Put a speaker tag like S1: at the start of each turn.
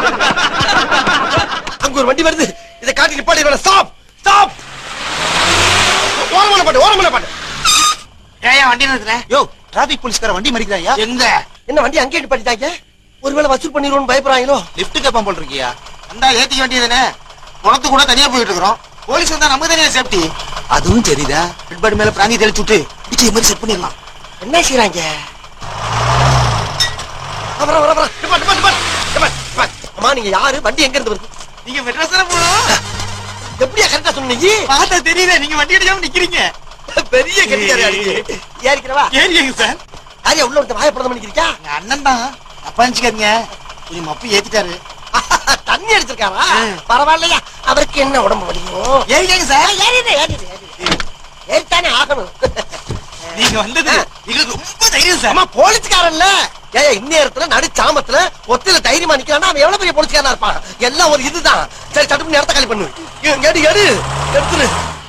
S1: அங்க ஒரு வண்டி வருது இதை காட்டி நிப்பாட்டி வேணாம் ஸ்டாப் ஸ்டாப் ஓரமான பாட்டு ஓரமான பாட்டு
S2: ஏன் வண்டி நிறுத்துற
S3: யோ டிராபிக் போலீஸ்கார வண்டி மறிக்கிறாயா
S2: எங்க
S1: என்ன வண்டி அங்கேயே நிப்பாட்டிட்டாங்க ஒருவேளை வசூல் பண்ணிடுவோம்னு பயப்படுறாங்களோ
S3: லிஃப்ட் கேப்பான் போல் இருக்கியா
S2: அந்த ஏத்திக்க வேண்டியதுதானே குளத்து கூட தனியா போயிட்டு இருக்கிறோம் போலீஸ் வந்தா நமக்கு தனியா சேஃப்டி
S3: அதுவும் சரிதான்
S2: ஹெட்பாடி மேல பிராந்தி தெளிச்சு விட்டு டிக்கெட் மாதிரி செட் பண்ணிடலாம்
S1: என்ன செய்யறாங்க அப்புறம் வர வர நிப்பாட்டு நிப்பாட்டு நிப்பாட்டு நிப்பாட்டு அம்மா நீங்க யாரு வண்டி எங்க இருந்து வருது
S2: நீங்க மெட்ராஸ் தானே போகணும்
S1: எப்படியா கரெக்டா சொன்னீங்க
S2: பார்த்தா தெரியல நீங்க வண்டி அடிக்காம நிக்கிறீங்க
S1: பெரிய கட்டிக்காரி ஏறிக்கிறவா
S2: ஏறிங்க சார்
S1: யாரியா உள்ள ஒருத்தன் வாயப்படம் பண்ணிக்கிறியா
S2: எங்க அண்ணன் தான் அப்பா நினைச்சுக்காதீங்க கொஞ்சம் மப்பு ஏத்திட்டாரு
S1: தண்ணி அடிச்சிருக்காரா
S2: ம்.
S1: பரவாயில்லையா அவருக்கு என்ன உடம்பு வலிக்கும்
S2: ஏறிங்க சார்
S1: ஏறிடு ஏறிடு ஏறிடு ஏறித்தானே ஆகணும்
S2: நீங்க வந்தது எங்களுக்கு ரொம்ப தைரியம் சார்
S1: அம்மா போலீஸ்காரன்ல ஏய் இந்நேரத்துல நடு சாமத்துல ஒத்தையில தைரியமா நிக்கிறானா அவன் எவ்வளவு பெரிய போலீஸ்காரனா இருப்பான் எல்லாம் ஒரு இதுதான் சரி சட்டுப்பு நேரத்தை காலி பண்ணு எடு எடு எடுத்துரு